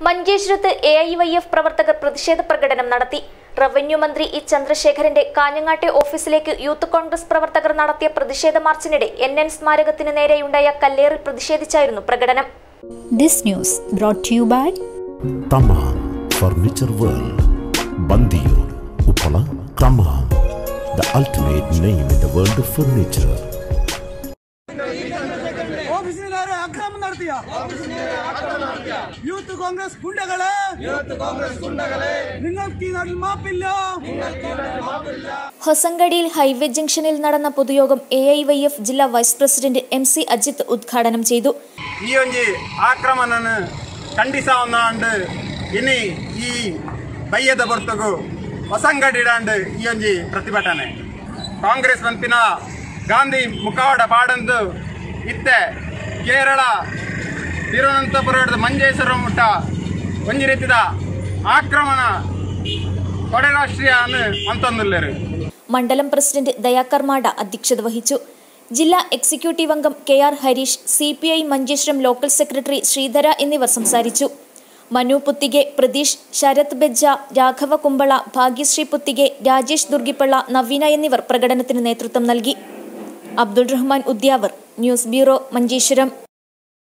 മഞ്ചേശ്വരത്ത് A I Y F പ്രവർത്തകർ പ്രതിഷേധ പ്രകടനം നടത്തി റവന്യൂ മന്ത്രി ഇ ചന്ദ്രശേഖരന്റെ കാഞ്ഞങ്ങാട്ടെ ഓഫീസിലേക്ക് യൂത്ത് കോൺഗ്രസ് പ്രവർത്തകർ നടത്തിയ പ്രതിഷേധ മാർച്ചിനിടെ എൻ എൻ സ്മാരകത്തിന് നേരെയുണ്ടായ കല്ലേറിൽ പ്രതിഷേധിച്ചായിരുന്നു പ്രകടനം This news brought to you by Thamam furniture world Bandiyur Uppala Thamam the ultimate name in the world of furniture ഓഫീസിന് നേരെ ആക്രമണം നടത്തിയ യൂത്ത് കോൺഗ്രസ് ഗുണ്ടകളെ യൂത്ത് കോൺഗ്രസ് ഗുണ്ടകളെ നിങ്ങൾക്ക് ഈ നാട്ടിൽ മാപ്പില്ല ഹൊസങ്കടിയിൽ ഹൈവേ ജംഗ്ഷനിൽ നടന്ന പൊതുയോഗം എ ഐ വൈ എഫ് ಜಿಲ್ಲಾ ವೈಸ್ ಪ್ರೆಸಿಡೆಂಟ್ ಎಂಸಿ ಅಜಿತ್ ಉದ್ಘಾಟനം ചെയ്തു ಈ ಒಂಜಿ ಆಕ್ರಮಣನ ಖಂಡಿಸಾವನ್ನಾಂಡ್ ಇನಿ ಈ ಬಯ್ಯದ ಹೊರತುಗು ಹೊಸಂಗಡಿಡಾಂಡ್ ಈ ಒಂಜಿ ಪ್ರತಿಭಟನೆ ಕಾಂಗ್ರೆಸ್ ಪಂಪಿನ ಗಾಂಧಿ ಮುಖವಾಡ ಪಾಡಂದು ಇತ್ತೆ ಕೇರಳ ತಿರುವನಂತಪುರದ ಮಂಜೇಶ್ವರ ಮುಟ್ಟ ಒಂಜಿ ರೀತಿದ ಆಕ್ರಮಣ ಕೊಡೆ ರಾಷ್ಟ್ರೀಯ ಅಂತಂದುಲ್ಲೇರು മണ്ഡലം പ്രസിഡന്റ് ദയാകർ മാഡ അധ്യക്ഷത വഹിച്ചു ജില്ലാ എക്സിക്യൂട്ടീവ് അംഗം K R Harish C P I Manjeshwaram local secretary Sreedhara എന്നിവർ സംസാരിച്ചു മനു പുത്തികെ പ്രതീഷ് ശരത് ബെജ്ജ രാഘവ കുമ്പള ഭാഗ്യശ്രീ പുത്തികെ രാജേഷ് ദുർഗിപ്പള്ള നവീന എന്നിവർ പ്രകടനത്തിന് നേതൃത്വം നൽകി അബ്ദുൾ റഹ്മാൻ ഉദ്യാവർ ന്യൂസ് ബ്യൂറോ മഞ്ചേശ്വരം